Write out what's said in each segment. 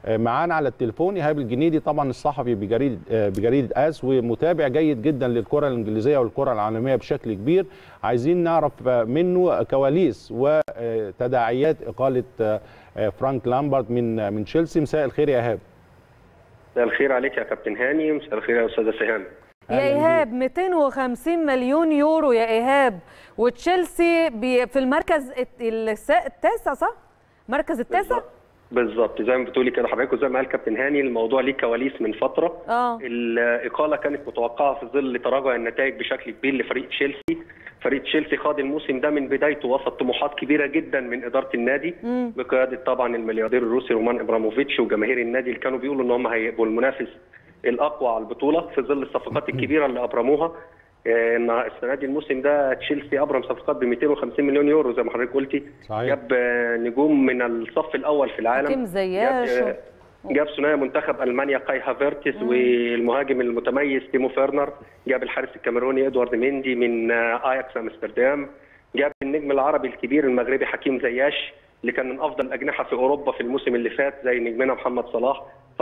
معانا على التليفون ايهاب الجنيدي طبعا الصحفي بجريده بجريده اس ومتابع جيد جدا للكره الانجليزيه والكره العالميه بشكل كبير عايزين نعرف منه كواليس وتداعيات اقاله فرانك لامبرد من من تشيلسي مساء الخير يا ايهاب مساء الخير عليك يا كابتن هاني مساء الخير يا استاذه سهام يا ايهاب 250 مليون يورو يا ايهاب وتشيلسي في المركز التاسع صح؟ المركز التاسع؟ بالظبط زي ما بتقولي كده حضرتك وزي ما قال كابتن هاني الموضوع ليه كواليس من فتره اه الاقاله كانت متوقعه في ظل تراجع النتائج بشكل كبير لفريق تشيلسي فريق تشيلسي خاض الموسم ده من بدايته وسط طموحات كبيره جدا من اداره النادي مم. بقياده طبعا الملياردير الروسي رومان ابراموفيتش وجماهير النادي اللي كانوا بيقولوا ان هم هيبقوا المنافس الاقوى على البطوله في ظل الصفقات الكبيره اللي ابرموها آه، ان السنه دي الموسم ده تشيلسي ابرم صفقات ب 250 مليون يورو زي ما حضرتك قلتي صحيح. جاب آه، نجوم من الصف الاول في العالم حكيم زياش جاب, آه، جاب ثنائي منتخب المانيا كاي هافيرتس والمهاجم المتميز تيمو فيرنر جاب الحارس الكاميروني ادوارد ميندي من آه، اياكس امستردام جاب النجم العربي الكبير المغربي حكيم زياش اللي كان من افضل الاجنحه في اوروبا في الموسم اللي فات زي نجمنا محمد صلاح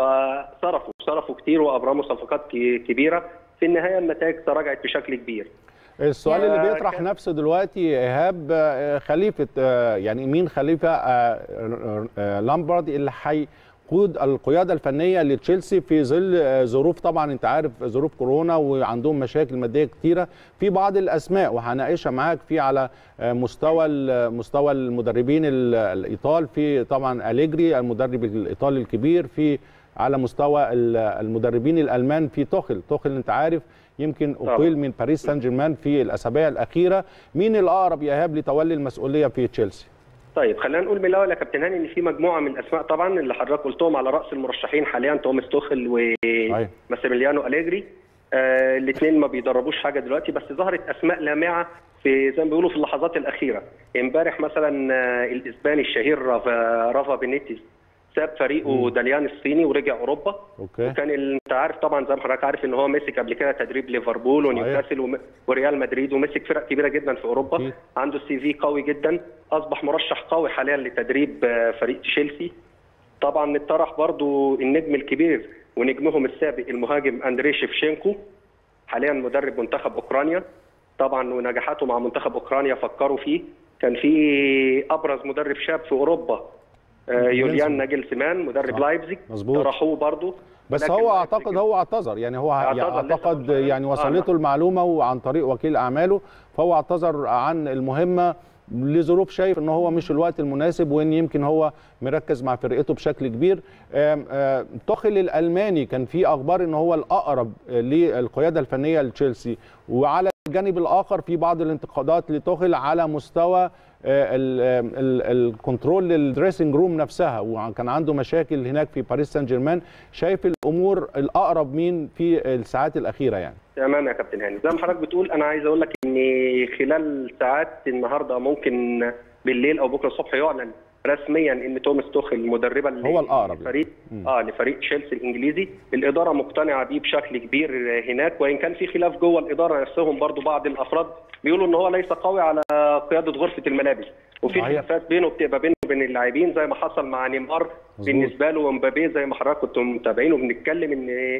فصرفوا صرفوا كتير وابرموا صفقات ك- كبيره في النهايه النتائج تراجعت بشكل كبير السؤال يا اللي بيطرح كان- نفسه دلوقتي ايهاب آه، خليفه آه، يعني مين خليفه آه، آه، لامبرد اللي هيقود القياده الفنيه لتشيلسي في ظل آه، ظروف طبعا انت عارف ظروف كورونا وعندهم مشاكل ماديه كتيره في بعض الاسماء وهناقشها معاك في على آه، مستوى ال- مستوى المدربين ال- الايطال في طبعا اليجري المدرب الايطالي الكبير في على مستوى ال- المدربين الالمان في توخل توخل انت عارف يمكن طبعاً. اقيل من باريس سان جيرمان في الاسابيع الاخيره مين الاقرب يا ايهاب لتولي المسؤوليه في تشيلسي طيب خلينا نقول من الاول يا كابتن هاني ان في مجموعه من الاسماء طبعا اللي حضرتك قلتهم على راس المرشحين حاليا توماس توخل صحيح. وماسيميليانو اليجري آه الاثنين ما بيدربوش حاجه دلوقتي بس ظهرت اسماء لامعه في زي ما بيقولوا في اللحظات الاخيره امبارح مثلا آه الاسباني الشهير رافا, رافا بينيتيز ساب فريقه داليان الصيني ورجع اوروبا اوكي وكان ال- انت عارف طبعا زي ما حضرتك عارف ان هو مسك قبل كده تدريب ليفربول ونيوكاسل وم- وريال مدريد ومسك فرق كبيره جدا في اوروبا أكيد. عنده سي في قوي جدا اصبح مرشح قوي حاليا لتدريب آه، فريق تشيلسي طبعا اتطرح برضو النجم الكبير ونجمهم السابق المهاجم اندري شيفشينكو حاليا مدرب منتخب اوكرانيا طبعا ونجاحاته مع منتخب اوكرانيا فكروا فيه كان في ابرز مدرب شاب في اوروبا آه، يوليان ناجلسمان مدرب صح. لايبزيج مظبوط. طرحوه برضو بس لكن هو لايبزيج- اعتقد هو اعتذر يعني هو اعتذر لسه اعتقد مش- يعني آه، وصلته نعم. المعلومه وعن طريق وكيل اعماله فهو اعتذر عن المهمه لظروف شايف ان هو مش الوقت المناسب وان يمكن هو مركز مع فرقته بشكل كبير آم، آم، توخيل الالماني كان في اخبار ان هو الاقرب للقياده الفنيه لتشيلسي وعلى الجانب الاخر في بعض الانتقادات لتوخيل على مستوى آه، ال- ال- الكنترول للدريسنج روم نفسها وكان عنده مشاكل هناك في باريس سان جيرمان شايف الامور الاقرب مين في الساعات الاخيره يعني تمام يا كابتن هاني زي ما حضرتك بتقول انا عايز اقول لك ان خلال ساعات النهارده ممكن بالليل او بكره الصبح يعلن رسميا ان توماس توخل مدربا ل- هو الأقرب لفريق اه لفريق تشيلسي الانجليزي الاداره مقتنعه بيه بشكل كبير هناك وان كان في خلاف جوه الاداره نفسهم برضو بعض الافراد بيقولوا ان هو ليس قوي على قياده غرفه الملابس وفي صحيح. خلافات بينه بتبقى بينه وبين اللاعبين زي ما حصل مع نيمار مظبوط. بالنسبه له ومبابي زي ما حضرتك كنتم متابعين وبنتكلم ان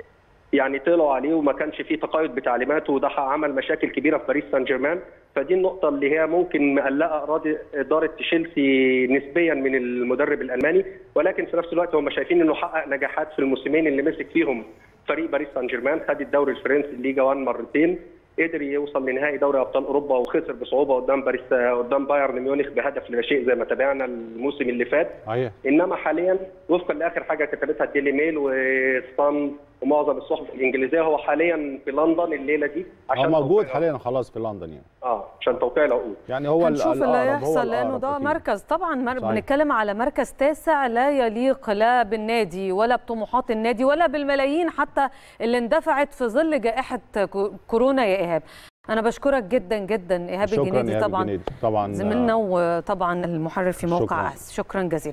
يعني طلعوا عليه وما كانش فيه تقايد بتعليماته وده عمل مشاكل كبيره في باريس سان جيرمان فدي النقطه اللي هي ممكن مقلقه اراضي اداره تشيلسي نسبيا من المدرب الالماني ولكن في نفس الوقت هم شايفين انه حقق نجاحات في الموسمين اللي مسك فيهم فريق باريس سان جيرمان خد الدوري الفرنسي الليجا 1 مرتين قدر يوصل لنهائي دوري ابطال اوروبا وخسر بصعوبه قدام باريس قدام بايرن ميونخ بهدف لا شيء زي ما تابعنا الموسم اللي فات صحيح انما حاليا وفقا لاخر حاجه كتبتها الديلي ميل وسبان ومعظم الصحف الانجليزيه هو حاليا في لندن الليله دي هو موجود توقيع- حاليا خلاص في لندن يعني اه عشان توقيع العقود يعني هو ال- هنشوف اللي الأقرب، هو هيحصل لانه الأقرب ده أكيد. مركز طبعا مر... صحيح. بنتكلم على مركز تاسع لا يليق لا بالنادي ولا بطموحات النادي ولا بالملايين حتى اللي اندفعت في ظل جائحه كو- كورونا يا ايهاب انا بشكرك جدا جدا ايهاب شكرا الجنيدي إيهاب طبعا الجنيدي. طبعا زميلنا وطبعا المحرر في موقع شكراً. أس شكرا جزيلا